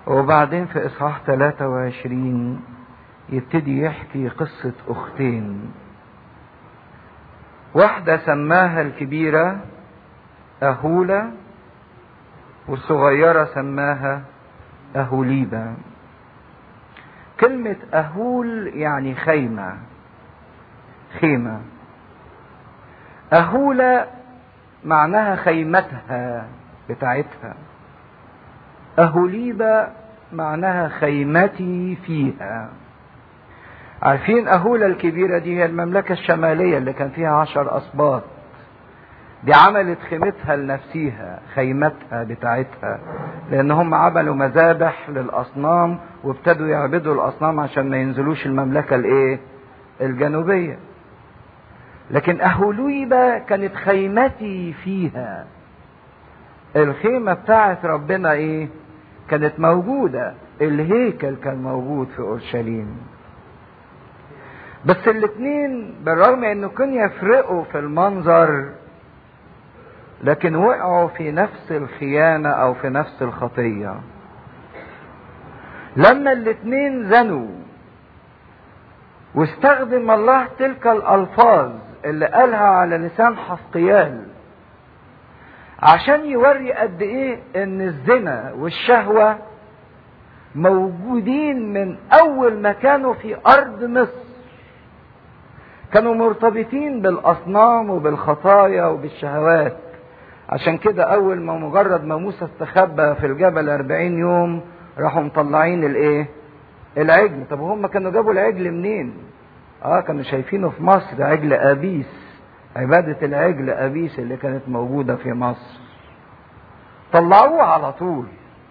وبعدين في إصحاح 23 يبتدي يحكي قصة أختين واحدة سماها الكبيرة أهولة والصغيرة سماها أهوليبة كلمة أهول يعني خيمة خيمة أهولة معناها خيمتها بتاعتها أهوليبة معناها خيمتي فيها عارفين أهولة الكبيرة دي هي المملكة الشمالية اللي كان فيها عشر أسباط دي عملت خيمتها لنفسيها خيمتها بتاعتها لأن هم عملوا مذابح للأصنام وابتدوا يعبدوا الأصنام عشان ما ينزلوش المملكة الإيه؟ الجنوبية لكن أهوليبة كانت خيمتي فيها الخيمة بتاعت ربنا إيه؟ كانت موجودة الهيكل كان موجود في أورشليم بس الاتنين بالرغم انه كانوا يفرقوا في المنظر لكن وقعوا في نفس الخيانة او في نفس الخطية لما الاتنين زنوا واستخدم الله تلك الالفاظ اللي قالها على لسان حسقيال عشان يوري قد ايه ان الزنا والشهوة موجودين من اول ما كانوا في ارض مصر كانوا مرتبطين بالاصنام وبالخطايا وبالشهوات عشان كده اول ما مجرد ما موسى استخبى في الجبل أربعين يوم راحوا مطلعين الايه العجل طب هم كانوا جابوا العجل منين اه كانوا شايفينه في مصر عجل ابيس عبادة العجل ابيس اللي كانت موجودة في مصر طلعوه على طول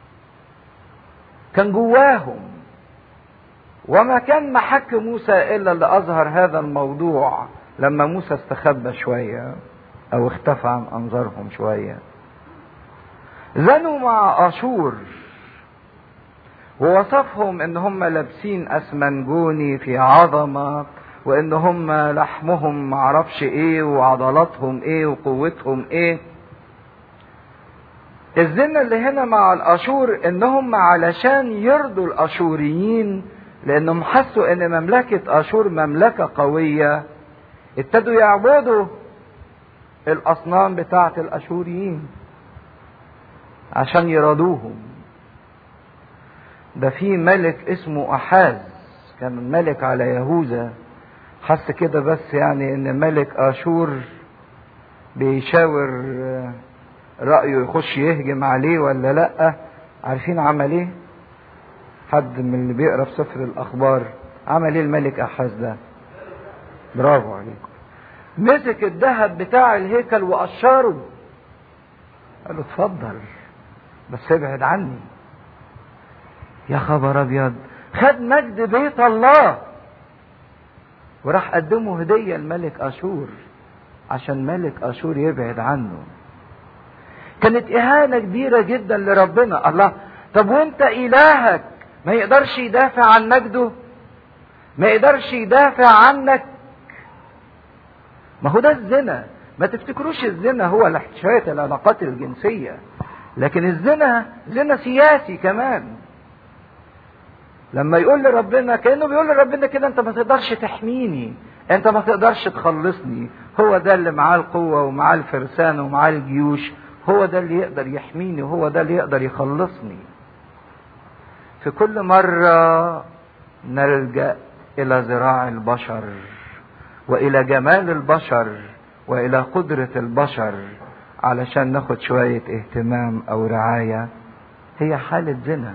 كان جواهم وما كان محك موسى الا اللي اظهر هذا الموضوع لما موسى استخبى شويه او اختفى عن انظارهم شويه زنوا مع اشور ووصفهم ان هم لابسين اسمنجوني في عظمه وان هم لحمهم معرفش ايه وعضلاتهم ايه وقوتهم ايه الزنا اللي هنا مع الاشور انهم علشان يرضوا الاشوريين لانهم حسوا ان مملكة اشور مملكة قوية ابتدوا يعبدوا الاصنام بتاعة الاشوريين عشان يرضوهم ده في ملك اسمه احاز كان ملك على يهوذا حس كده بس يعني ان ملك اشور بيشاور رأيه يخش يهجم عليه ولا لأ عارفين عمل ايه حد من اللي بيقرا في سفر الاخبار عمل ايه الملك احاز ده برافو عليكم مسك الذهب بتاع الهيكل وقشره قال له اتفضل بس ابعد عني يا خبر ابيض خد مجد بيت الله وراح قدمه هديه لملك اشور عشان ملك اشور يبعد عنه كانت اهانه كبيره جدا لربنا الله طب وانت الهك ما يقدرش يدافع عن مجده ما يقدرش يدافع عنك ما هو ده الزنا ما تفتكروش الزنا هو شوية العلاقات الجنسية لكن الزنا زنا سياسي كمان لما يقول لربنا كأنه بيقول لربنا كده انت ما تقدرش تحميني انت ما تقدرش تخلصني هو ده اللي معاه القوة ومعاه الفرسان ومعاه الجيوش هو ده اللي يقدر يحميني وهو ده اللي يقدر يخلصني في كل مرة نلجأ إلى ذراع البشر وإلى جمال البشر وإلى قدرة البشر علشان ناخد شوية اهتمام أو رعاية هي حالة زنا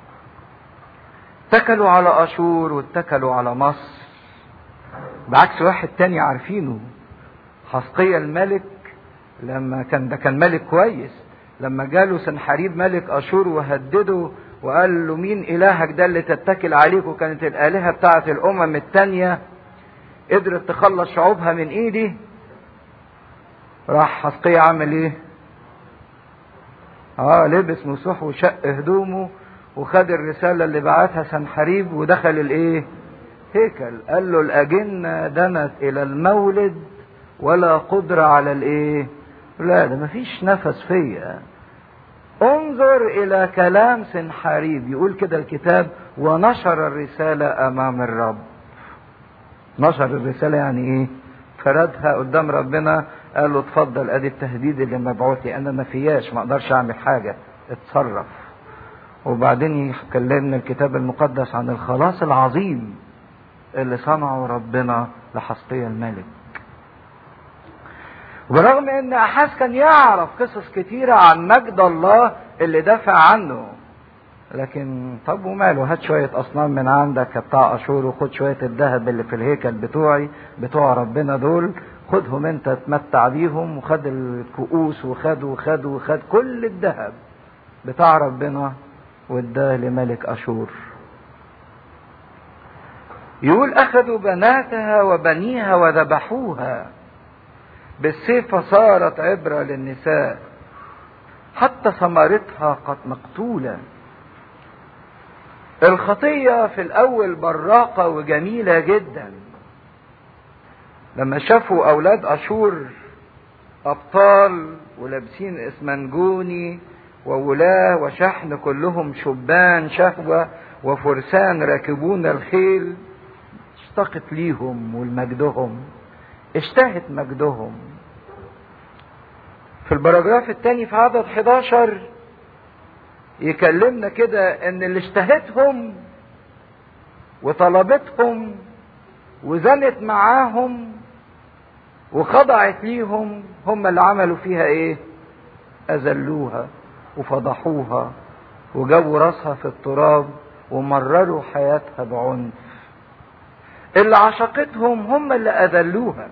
اتكلوا على أشور واتكلوا على مصر بعكس واحد تاني عارفينه حسقية الملك لما كان ده كان ملك كويس لما جاله سنحريب ملك أشور وهدده وقال له مين إلهك ده اللي تتكل عليك وكانت الآلهة بتاعة الأمم التانية قدرت تخلص شعوبها من إيدي راح حسقية عمل إيه؟ آه لبس مسوح وشق هدومه وخد الرسالة اللي بعتها سنحريب ودخل الإيه؟ هيكل قال له الأجنة دنت إلى المولد ولا قدرة على الإيه؟ لا ده مفيش نفس فيا انظر الى كلام سنحاريب يقول كده الكتاب ونشر الرسالة امام الرب نشر الرسالة يعني ايه فردها قدام ربنا قال له اتفضل ادي التهديد اللي مبعوث لي انا ما فياش ما اقدرش اعمل حاجة اتصرف وبعدين يكلمنا الكتاب المقدس عن الخلاص العظيم اللي صنعه ربنا لحسقية الملك برغم ان احاس كان يعرف قصص كتيرة عن مجد الله اللي دافع عنه لكن طب وماله هات شوية أصنام من عندك يا بتاع أشور وخد شوية الذهب اللي في الهيكل بتوعي بتوع ربنا دول خدهم أنت تمتع بيهم وخد الكؤوس وخد وخد وخد كل الذهب بتاع ربنا واداه لملك أشور يقول أخذوا بناتها وبنيها وذبحوها بالسيف فصارت عبرة للنساء حتى ثمرتها قد مقتولة الخطية في الأول براقة وجميلة جدا لما شافوا أولاد أشور أبطال ولابسين اسمنجوني وولاة وشحن كلهم شبان شهوة وفرسان راكبون الخيل اشتقت ليهم ولمجدهم اشتهت مجدهم في البراجراف الثاني في عدد 11 يكلمنا كده ان اللي اشتهتهم وطلبتهم وزنت معاهم وخضعت ليهم هم اللي عملوا فيها ايه اذلوها وفضحوها وجابوا راسها في التراب ومرروا حياتها بعنف اللي عشقتهم هم اللي اذلوها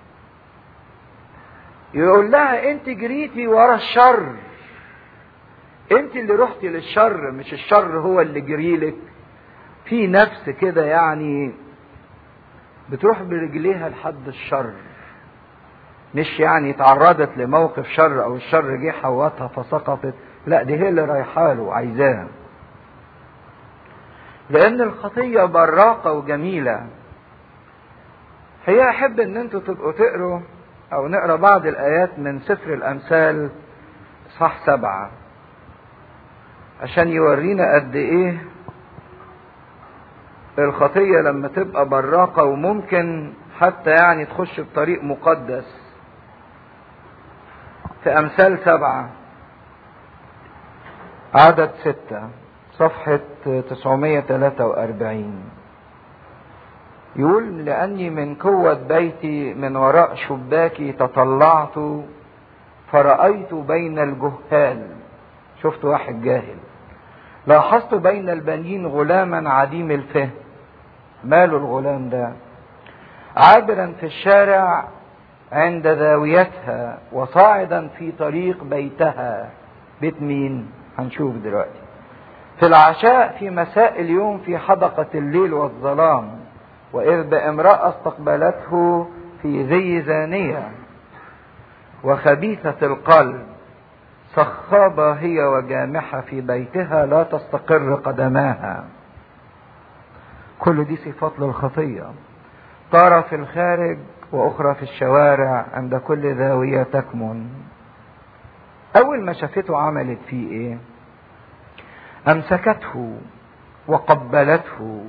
يقول لها انت جريتي ورا الشر انت اللي رحتي للشر مش الشر هو اللي جريلك في نفس كده يعني بتروح برجليها لحد الشر مش يعني تعرضت لموقف شر او الشر جه حوتها فسقطت لا دي هي اللي رايحه له عايزاه لان الخطيه براقه وجميله هي احب ان انتوا تبقوا تقروا او نقرا بعض الايات من سفر الامثال صح سبعه عشان يورينا قد ايه الخطية لما تبقى براقة وممكن حتى يعني تخش بطريق مقدس في أمثال سبعة عدد ستة صفحة 943 يقول لأني من قوة بيتي من وراء شباكي تطلعت فرأيت بين الجهال شفت واحد جاهل لاحظت بين البنين غلاما عديم الفهم ماله الغلام ده عابرا في الشارع عند زاويتها وصاعدا في طريق بيتها بيت مين هنشوف دلوقتي في العشاء في مساء اليوم في حدقة الليل والظلام وإذ بامرأة استقبلته في ذي زانية وخبيثة القلب صخابة هي وجامحة في بيتها لا تستقر قدماها كل دي صفات للخطية ترى في الخارج وأخرى في الشوارع عند كل ذاوية تكمن أول ما شافته عملت فيه إيه أمسكته وقبلته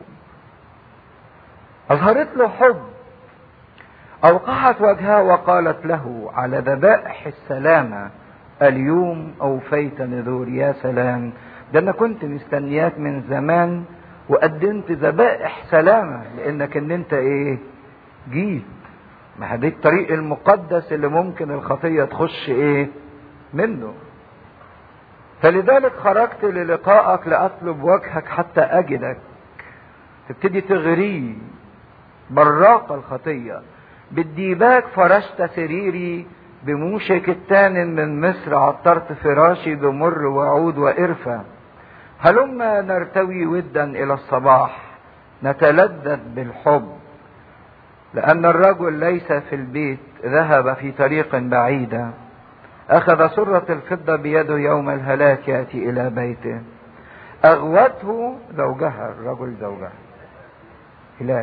أظهرت له حب أوقعت وجهها وقالت له على ذبائح السلامة اليوم أوفيت نذور يا سلام ده أنا كنت مستنياك من زمان وقدمت ذبائح سلامة لأنك إن أنت إيه جيت ما هديك الطريق المقدس اللي ممكن الخطية تخش إيه منه فلذلك خرجت للقائك لأطلب وجهك حتى أجدك تبتدي تغريه براق الخطية بالديباك فرشت سريري بموشك التان من مصر عطرت فراشي بمر وعود وقرفة هلما نرتوي ودا إلى الصباح نتلذذ بالحب لأن الرجل ليس في البيت ذهب في طريق بعيدة أخذ سرة الفضة بيده يوم الهلاك يأتي إلى بيته أغوته زوجها الرجل زوجها هلاك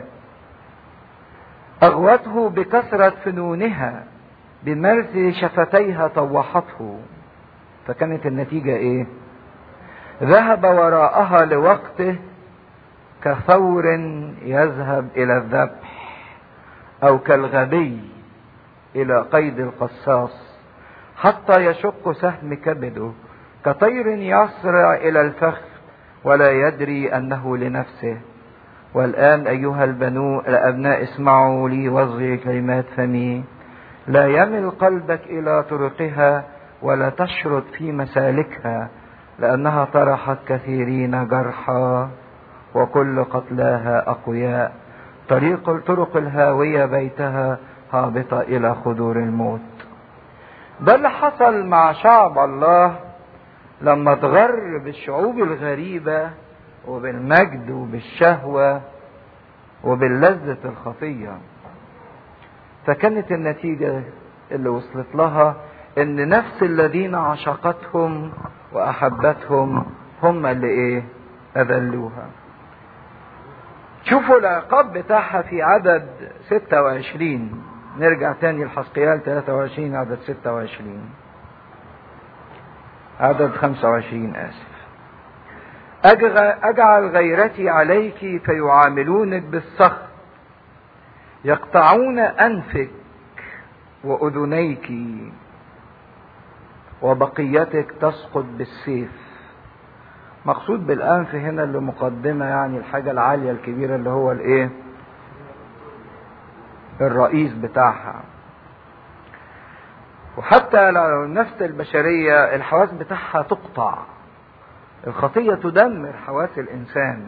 أغوته بكثرة فنونها بمرز شفتيها طوحته فكانت النتيجة ايه ذهب وراءها لوقته كثور يذهب الى الذبح او كالغبي الى قيد القصاص حتى يشق سهم كبده كطير يسرع الى الفخ ولا يدري انه لنفسه والان ايها البنو الابناء اسمعوا لي واصغي كلمات فمي لا يمل قلبك الى طرقها ولا تشرد في مسالكها لانها طرحت كثيرين جرحى وكل قتلاها اقوياء طريق طرق الهاويه بيتها هابطه الى خدور الموت ده اللي حصل مع شعب الله لما اتغر بالشعوب الغريبه وبالمجد وبالشهوه وباللذه الخطيه فكانت النتيجه اللي وصلت لها ان نفس الذين عشقتهم واحبتهم هم اللي ايه اذلوها شوفوا العقاب بتاعها في عدد 26 نرجع تاني لحسقيال 23 عدد 26 عدد 25 اسف اجعل غيرتي عليك فيعاملونك بالسخط يقطعون انفك واذنيك وبقيتك تسقط بالسيف مقصود بالانف هنا اللي مقدمه يعني الحاجه العاليه الكبيره اللي هو الايه الرئيس بتاعها وحتى لو النفس البشريه الحواس بتاعها تقطع الخطيه تدمر حواس الانسان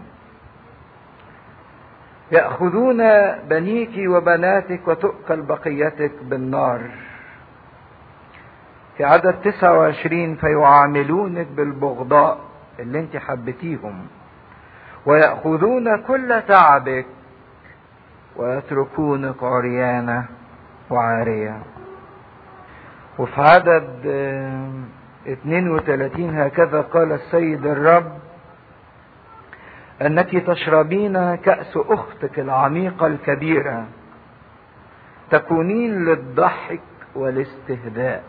ياخذون بنيك وبناتك وتؤكل بقيتك بالنار في عدد 29 فيعاملونك بالبغضاء اللي انت حبتيهم ويأخذون كل تعبك ويتركونك عريانة وعارية وفي عدد 32 هكذا قال السيد الرب أنك تشربين كأس أختك العميقة الكبيرة تكونين للضحك والاستهزاء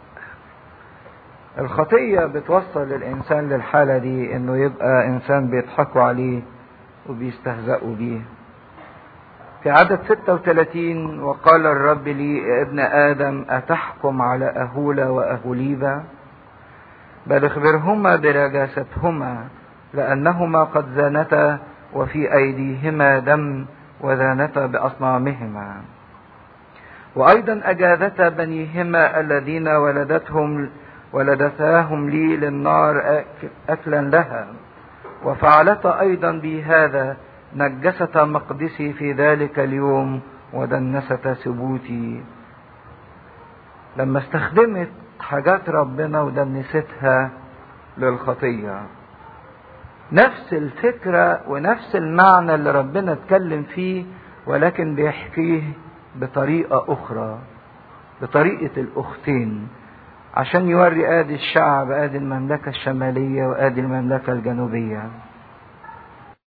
الخطية بتوصل الإنسان للحالة دي إنه يبقى إنسان بيضحكوا عليه وبيستهزئوا بيه. في عدد 36 وقال الرب لي يا ابن آدم أتحكم على أهولا وأهوليبا بل اخبرهما برجاستهما لأنهما قد زانتا وفي أيديهما دم وزانتا بأصنامهما وأيضا أجازتا بنيهما الذين ولدتهم ولدتاهم لي للنار أكلا لها وفعلت أيضا بي هذا نجست مقدسي في ذلك اليوم ودنست ثبوتي لما استخدمت حاجات ربنا ودنستها للخطية نفس الفكرة ونفس المعنى اللي ربنا اتكلم فيه ولكن بيحكيه بطريقة أخرى بطريقة الأختين عشان يوري ادي الشعب ادي المملكة الشمالية وادي المملكة الجنوبية